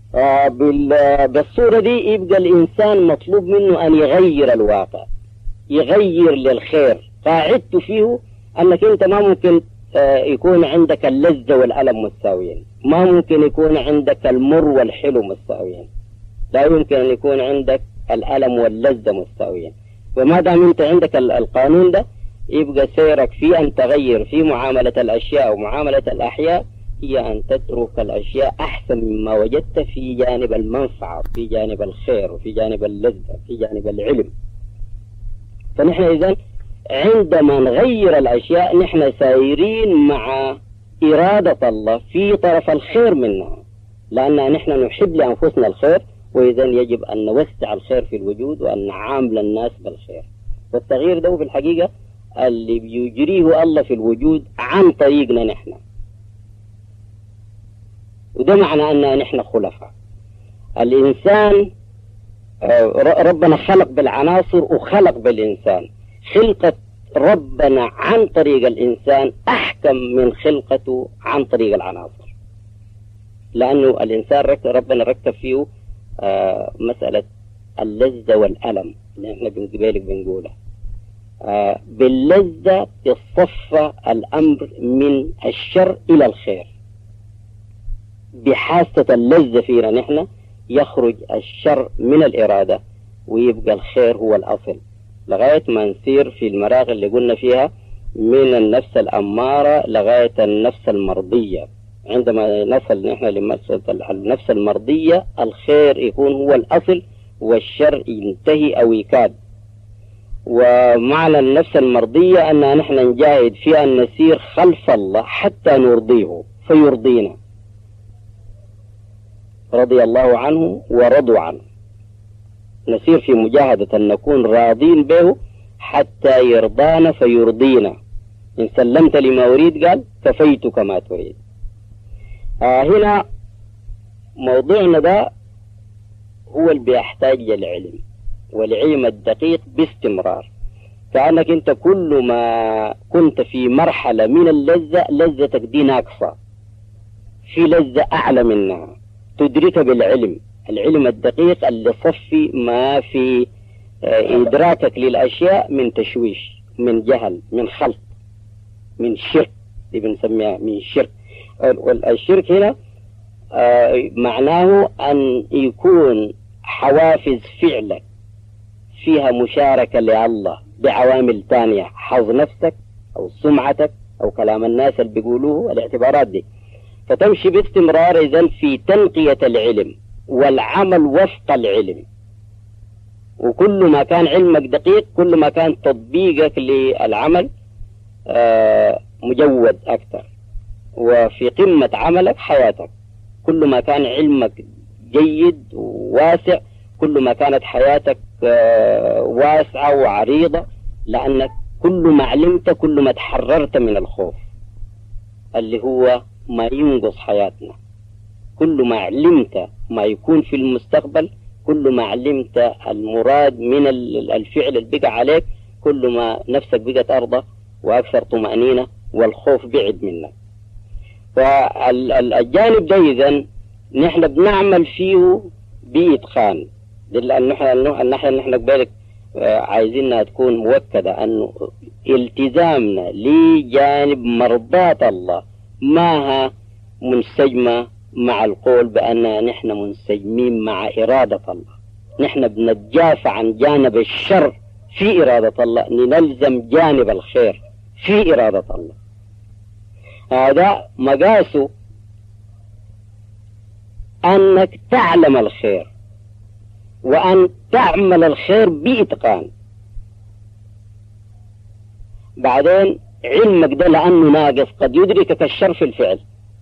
آه بالصورة دي يبقى الإنسان مطلوب منه أن يغير الواقع يغير للخير قاعدته فيه أنك أنت ما ممكن آه يكون عندك اللذة والألم متساويين ما ممكن يكون عندك المر والحلو متساويين لا يمكن أن يكون عندك الألم واللذة متساويين وما دام أنت عندك القانون ده يبقى سيرك في أن تغير في معاملة الأشياء ومعاملة الأحياء هي أن تترك الأشياء أحسن مما وجدت في جانب المنفعة في جانب الخير وفي جانب اللذة في جانب العلم فنحن إذا عندما نغير الأشياء نحن سايرين مع إرادة الله في طرف الخير منها لأن نحن نحب لأنفسنا الخير وإذا يجب أن نوسع الخير في الوجود وأن نعامل الناس بالخير والتغيير ده في الحقيقة اللي بيجريه الله في الوجود عن طريقنا نحن وده معنى أننا نحن خلفاء الإنسان آه، ربنا خلق بالعناصر وخلق بالإنسان خلقة ربنا عن طريق الإنسان أحكم من خلقته عن طريق العناصر لأنه الإنسان ركب ربنا ركب فيه آه، مسألة اللذة والألم اللي احنا بنقبلك بنقولها آه، باللذة يصفى الأمر من الشر إلى الخير بحاسة اللذة فينا نحن يخرج الشر من الإرادة ويبقى الخير هو الأصل لغاية ما نسير في المراغ اللي قلنا فيها من النفس الأمارة لغاية النفس المرضية عندما نصل نحن لمسألة النفس المرضية الخير يكون هو الأصل والشر ينتهي أو يكاد ومعنى النفس المرضية أن نحن نجاهد في أن نسير خلف الله حتى نرضيه فيرضينا رضي الله عنه ورضوا عنه نسير في مجاهدة أن نكون راضين به حتى يرضانا فيرضينا إن سلمت لما أريد قال كفيتك ما تريد آه هنا موضوعنا ده هو اللي بيحتاج للعلم والعلم الدقيق باستمرار كأنك أنت كل ما كنت في مرحلة من اللذة لذتك دي ناقصة في لذة أعلى منها تدركها بالعلم العلم الدقيق اللي صفي ما في آه، إدراكك للأشياء من تشويش من جهل من خلط من شرك اللي بنسميها من شرك والشرك هنا آه، معناه أن يكون حوافز فعلك فيها مشاركة لله بعوامل تانية حظ نفسك أو سمعتك أو كلام الناس اللي بيقولوه الاعتبارات دي فتمشي باستمرار إذا في تنقية العلم والعمل وفق العلم وكل ما كان علمك دقيق كل ما كان تطبيقك للعمل آه، مجود أكثر وفي قمة عملك حياتك كل ما كان علمك جيد وواسع كل ما كانت حياتك آه، واسعة وعريضة لأنك كل ما علمت كل ما تحررت من الخوف اللي هو ما ينقص حياتنا كل ما علمت ما يكون في المستقبل كل ما علمت المراد من الفعل اللي بقى عليك كل ما نفسك بقت أرضى وأكثر طمأنينة والخوف بعد منك فالجانب ده إذا نحن بنعمل فيه بإتقان الناحية الناحية نحن قبلك آه، عايزينها تكون مؤكدة أنه التزامنا لجانب مرضاة الله معها منسجمة مع القول بأننا نحن منسجمين مع إرادة الله نحن بنتجافى عن جانب الشر في إرادة الله نلزم جانب الخير في إرادة الله هذا مقاسه أنك تعلم الخير وأن تعمل الخير بإتقان بعدين علمك ده لأنه ناقص قد يدركك الشر في الفعل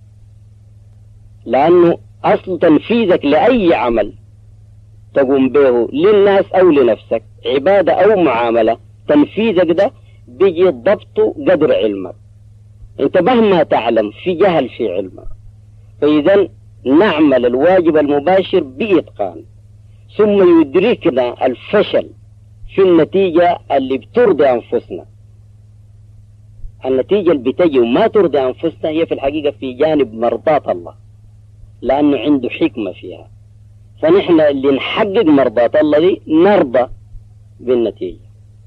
لأنه أصل تنفيذك لأي عمل تقوم به للناس أو لنفسك عبادة أو معاملة تنفيذك ده بيجي ضبطه قدر علمك انت مهما تعلم في جهل في علمك فإذا نعمل الواجب المباشر بإتقان ثم يدركنا الفشل في النتيجة اللي بترضي أنفسنا النتيجة اللي بتجي وما ترضي أنفسنا هي في الحقيقة في جانب مرضاة الله لأنه عنده حكمة فيها فنحن اللي نحقق مرضاة الله دي نرضى بالنتيجة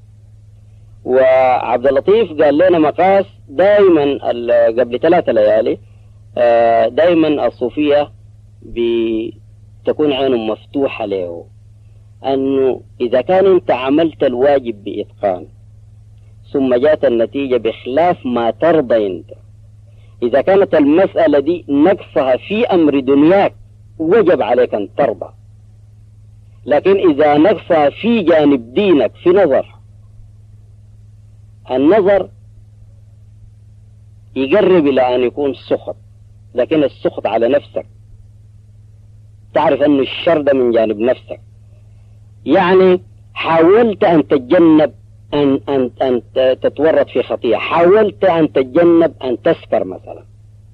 وعبد اللطيف قال لنا مقاس دائما قبل ثلاثة ليالي آه، دائما الصوفية بتكون عينهم مفتوحة له أنه إذا كان أنت عملت الواجب بإتقان ثم جاءت النتيجة بخلاف ما ترضى أنت إذا كانت المسألة دي نقصها في أمر دنياك وجب عليك أن ترضى لكن إذا نقصها في جانب دينك في نظر النظر يقرب إلى أن يكون سخط لكن السخط على نفسك تعرف أن الشر ده من جانب نفسك يعني حاولت أن تتجنب أن, أن, أن تتورط في خطيئة حاولت أن تتجنب أن تسكر مثلا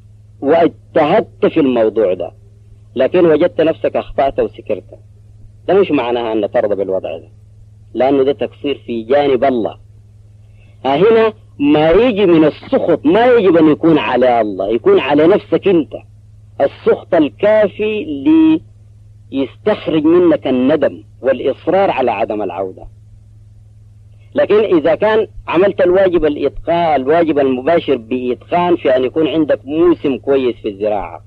واجتهدت في الموضوع ده لكن وجدت نفسك أخطأت وسكرت ده مش معناها أن ترضى بالوضع ده لأنه ده تقصير في جانب الله هنا ما يجي من السخط ما يجب أن يكون على الله يكون على نفسك أنت السخط الكافي ليستخرج منك الندم والإصرار على عدم العودة لكن إذا كان عملت الواجب الإتقان الواجب المباشر بإتقان في أن يكون عندك موسم كويس في الزراعة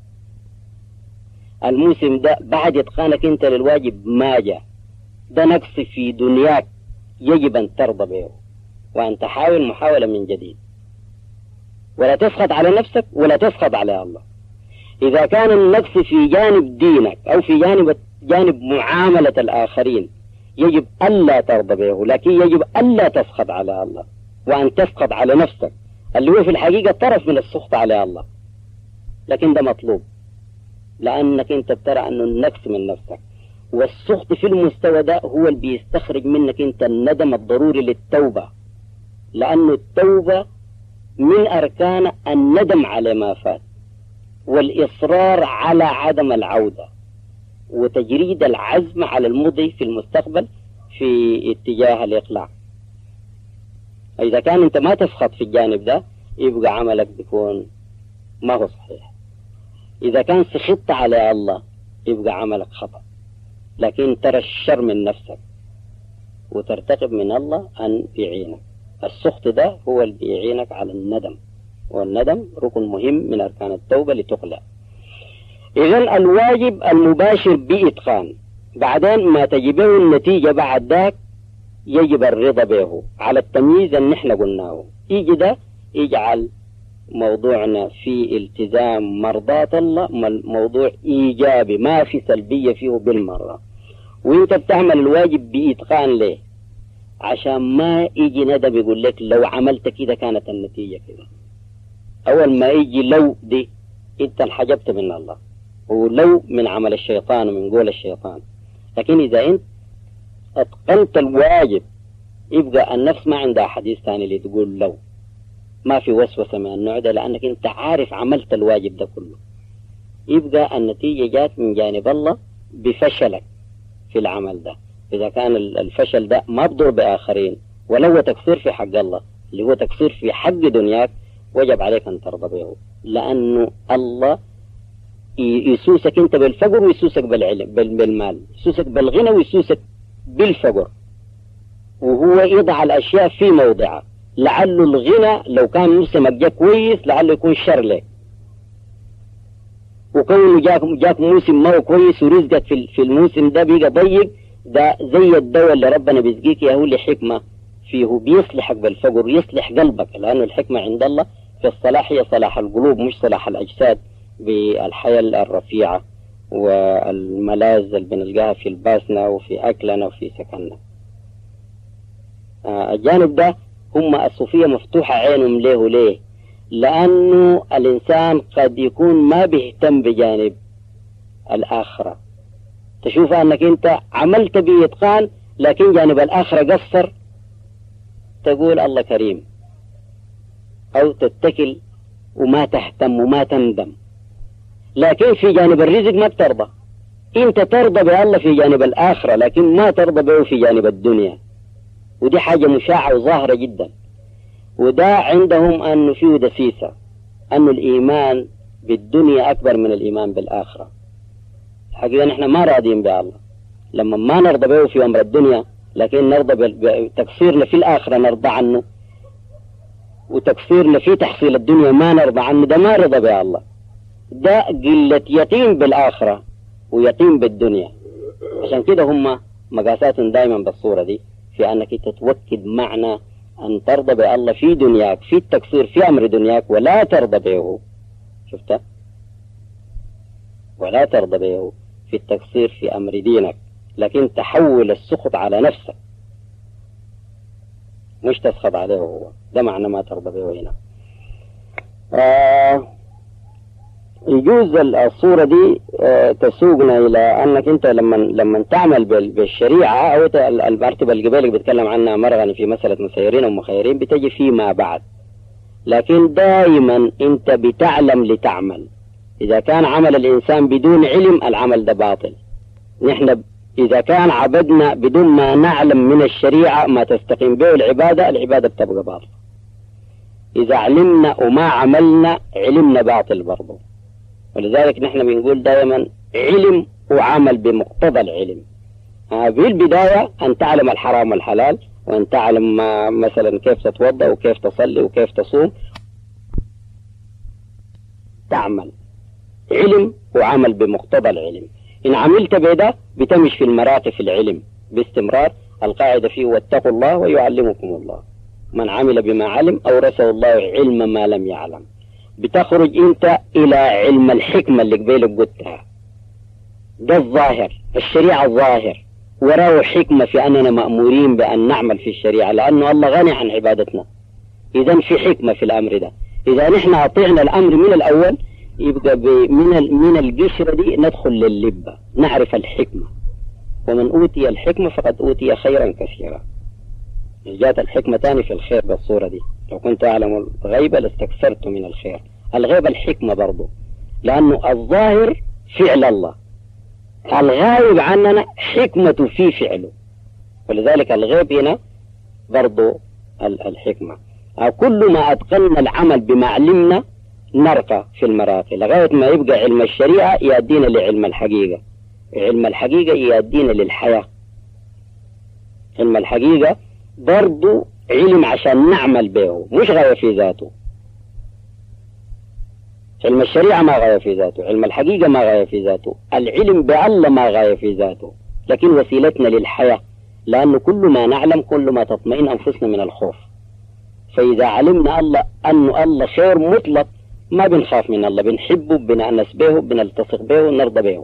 الموسم ده بعد إتقانك أنت للواجب ما جاء ده نقص في دنياك يجب أن ترضى به وأن تحاول محاولة من جديد ولا تسخط على نفسك ولا تسخط على الله إذا كان النقص في جانب دينك أو في جانب جانب معاملة الآخرين يجب ألا ترضى به لكن يجب ألا تسخط على الله وأن تسخط على نفسك اللي هو في الحقيقة طرف من السخط على الله لكن ده مطلوب لأنك أنت بترى أنه النقص من نفسك والسخط في المستوى ده هو اللي بيستخرج منك أنت الندم الضروري للتوبة لأنه التوبة من أركان الندم على ما فات والإصرار على عدم العودة وتجريد العزم على المضي في المستقبل في اتجاه الإقلاع إذا كان أنت ما تسخط في الجانب ده يبقى عملك بيكون ما هو صحيح إذا كان سخطت على الله يبقى عملك خطأ لكن ترى الشر من نفسك وترتقب من الله أن يعينك السخط ده هو اللي بيعينك على الندم والندم ركن مهم من أركان التوبة لتقلع إذا الواجب المباشر بإتقان بعدين ما تجبه النتيجة بعد ذاك يجب الرضا به على التمييز اللي نحن قلناه يجي ده يجعل موضوعنا في التزام مرضاة الله موضوع إيجابي ما في سلبية فيه بالمرة وانت بتعمل الواجب بإتقان ليه عشان ما يجي ندم يقول لك لو عملت كده كانت النتيجة كده أول ما يجي لو دي انت انحجبت من الله ولو من عمل الشيطان ومن قول الشيطان لكن إذا أنت أتقنت الواجب يبقى النفس ما عندها حديث ثاني اللي تقول لو ما في وسوسة من النوع ده لأنك أنت عارف عملت الواجب ده كله يبقى النتيجة جات من جانب الله بفشلك في العمل ده إذا كان الفشل ده ما بضر بآخرين ولو تقصير في حق الله اللي هو تقصير في حق دنياك وجب عليك أن ترضى به لأنه الله يسوسك انت بالفقر ويسوسك بالعلم بالمال يسوسك بالغنى ويسوسك بالفقر وهو يضع الاشياء في موضعها لعله الغنى لو كان موسمك جاء كويس لعله يكون شر لك وكونه جاك جاك موسم ما هو كويس ورزقك في في الموسم ده بيجي ضيق ده زي الدواء اللي ربنا بيسقيك يا هو لحكمه فيه بيصلحك بالفقر يصلح قلبك لانه الحكمه عند الله في الصلاح هي صلاح القلوب مش صلاح الاجساد بالحياة الرفيعة والملاذ اللي بنلقاها في لباسنا وفي أكلنا وفي سكننا آه، الجانب ده هم الصوفية مفتوحة عينهم ليه وليه لأنه الإنسان قد يكون ما بيهتم بجانب الآخرة تشوف أنك أنت عملت بإتقان لكن جانب الآخرة قصر تقول الله كريم أو تتكل وما تهتم وما تندم لكن في جانب الرزق ما بترضى انت ترضى بالله في جانب الآخرة لكن ما ترضى به في جانب الدنيا ودي حاجة مشاعة وظاهرة جدا وده عندهم أنه فيه دسيسة أنه الإيمان بالدنيا أكبر من الإيمان بالآخرة حقيقة نحن ما راضين بالله لما ما نرضى به في أمر الدنيا لكن نرضى بتقصيرنا في الآخرة نرضى عنه وتقصيرنا في تحصيل الدنيا ما نرضى عنه ده ما رضى به الله ده قلة يقين بالآخرة ويقين بالدنيا عشان كده هم مقاسات دائما بالصورة دي في أنك تتوكد معنى أن ترضى بالله في دنياك في التقصير في أمر دنياك ولا ترضى به شفت ولا ترضى به في التقصير في أمر دينك لكن تحول السخط على نفسك مش تسخط عليه هو ده معنى ما ترضى به هنا آه يجوز الصورة دي آه تسوقنا إلى أنك أنت لما لما تعمل بالشريعة أو المرتبة اللي قبلك بيتكلم عنها مرغني في مسألة مسيرين ومخيرين بتجي فيما بعد لكن دائما أنت بتعلم لتعمل إذا كان عمل الإنسان بدون علم العمل ده باطل نحن إذا كان عبدنا بدون ما نعلم من الشريعة ما تستقيم به العبادة العبادة بتبقى باطلة إذا علمنا وما عملنا علمنا باطل برضه ولذلك نحن بنقول دائما علم وعمل بمقتضى العلم في البداية أن تعلم الحرام والحلال وأن تعلم مثلا كيف تتوضأ وكيف تصلي وكيف تصوم تعمل علم وعمل بمقتضى العلم إن عملت بده بتمشي في المراتب في العلم باستمرار القاعدة فيه واتقوا الله ويعلمكم الله من عمل بما علم أورثه الله علم ما لم يعلم بتخرج أنت إلى علم الحكمة اللي قبيلك قلتها ده الظاهر الشريعة الظاهر وراه حكمة في أننا مأمورين بأن نعمل في الشريعة لأنه الله غني عن عبادتنا إذا في حكمة في الأمر ده إذا نحن أطيعنا الأمر من الأول يبقى من من القشرة دي ندخل لللبة نعرف الحكمة ومن أوتي الحكمة فقد أوتي خيرا كثيرا جاءت الحكمة تاني في الخير بالصورة دي لو كنت أعلم الغيبة لاستكثرت من الخير الغيبة الحكمة برضو لأنه الظاهر فعل الله الغايب عننا حكمة في فعله ولذلك الغيب هنا برضو الحكمة أو كل ما أتقنا العمل بما علمنا نرقى في المراقي لغاية ما يبقى علم الشريعة يأدينا لعلم الحقيقة علم الحقيقة يأدينا للحياة علم الحقيقة برضو علم عشان نعمل به مش غاية في ذاته علم الشريعة ما غاية في ذاته علم الحقيقة ما غاية في ذاته العلم بالله ما غاية في ذاته لكن وسيلتنا للحياة لأنه كل ما نعلم كل ما تطمئن أنفسنا من الخوف فإذا علمنا الله أنه الله خير مطلق ما بنخاف من الله بنحبه بنأنس به بنلتصق به ونرضى به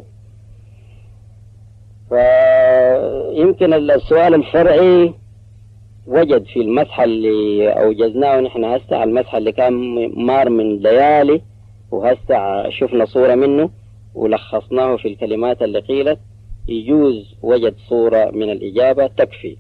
فيمكن السؤال الفرعي وجد في المسح اللي أوجزناه نحن هسه المسح اللي كان مار من ليالي وهسه شفنا صورة منه ولخصناه في الكلمات اللي قيلت يجوز وجد صورة من الإجابة تكفي